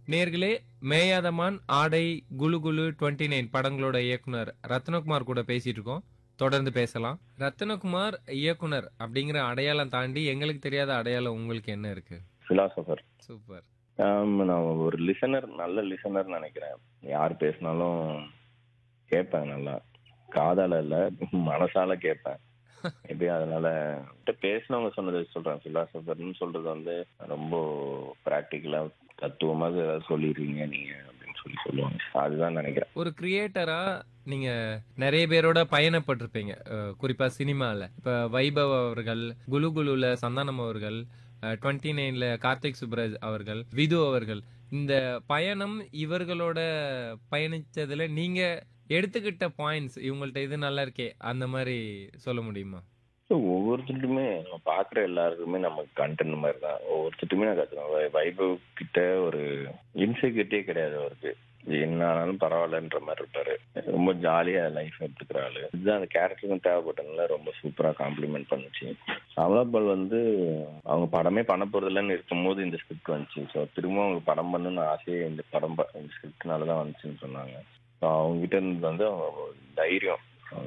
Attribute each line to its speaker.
Speaker 1: நேர்களே மேயாதமான் ஆடை Kullu Kullu twenty nine படங்களோட இயக்குனர் ரத்னகுமார் கூட பேசிட்டு இருக்கோம் தொடர்ந்து பேசலாம் ரத்னகுமார் இயக்குனர் அப்படிங்கிற அடையாளம் தாண்டி எங்களுக்கு தெரியாத அடையாளம் உங்களுக்கு என்ன இருக்கு
Speaker 2: ஃபிலாசபர்
Speaker 1: சூப்பர்
Speaker 2: நான் ஒரு லிசனர் நல்ல லிசனர் நினைக்கிறேன் யார் பேசினாலும் கேட்பேன் நல்லா காதால இல்ல மனசால கேட்பேன் எப்படி அதனால என்கிட்ட பேசினவங்க சொன்னதை சொல்றேன் ஃபிலாசபர்னு சொல்றது வந்து ரொம்ப பிராக்டிக்கலா தத்துவமாக ஏதாவது சொல்லிடுறீங்க நீங்க அப்படின்னு சொல்லி சொல்லுவாங்க அதுதான் நினைக்கிறேன்
Speaker 1: ஒரு கிரியேட்டரா நீங்க நிறைய பேரோட பயணப்பட்டிருப்பீங்க அஹ், குறிப்பா சினிமால இப்ப வைபவ் அவர்கள் குலு குலுல சந்தானம் அவர்கள் டுவெண்ட்டி நைன்ல கார்த்திக் சுப்ராஜ் அவர்கள் விது அவர்கள் இந்த பயணம் இவர்களோட பயணிச்சதுல நீங்க எடுத்துக்கிட்ட பாயிண்ட்ஸ் இவங்கள்ட்ட இது நல்லா இருக்கே அந்த மாதிரி சொல்ல முடியுமா
Speaker 2: ஸோ ஒவ்வொருத்தருக்குமே நம்ம பார்க்குற எல்லாருக்குமே நமக்கு கண்டென்ட் மாதிரி தான் ஒவ்வொருத்தருக்குமே நான் கற்றுக்கணும் வைபவ் கிட்ட ஒரு இன்செக்யூரிட்டியே கிடையாது அவருக்கு என்ன ஆனாலும் பரவாயில்லன்ற மாதிரி இருப்பாரு ரொம்ப ஜாலியா லைஃப் எடுத்துக்கிற ஆளு இதுதான் அந்த கேரக்டருக்கும் தேவைப்பட்டதுனால ரொம்ப சூப்பரா காம்ப்ளிமெண்ட் பண்ணுச்சு அமலாபால் வந்து அவங்க படமே பண்ண போறதில்லன்னு இருக்கும் போது இந்த ஸ்கிரிப்ட் வந்துச்சு ஸோ திரும்ப அவங்க படம் பண்ணணும்னு ஆசையே இந்த படம் ப- இந்த ஸ்கிரிப்ட்னால தான் வந்துச்சுன்னு சொன்னாங்க ஸோ அவங்க கிட்ட இருந்து வந்து அவங்க தைரியம்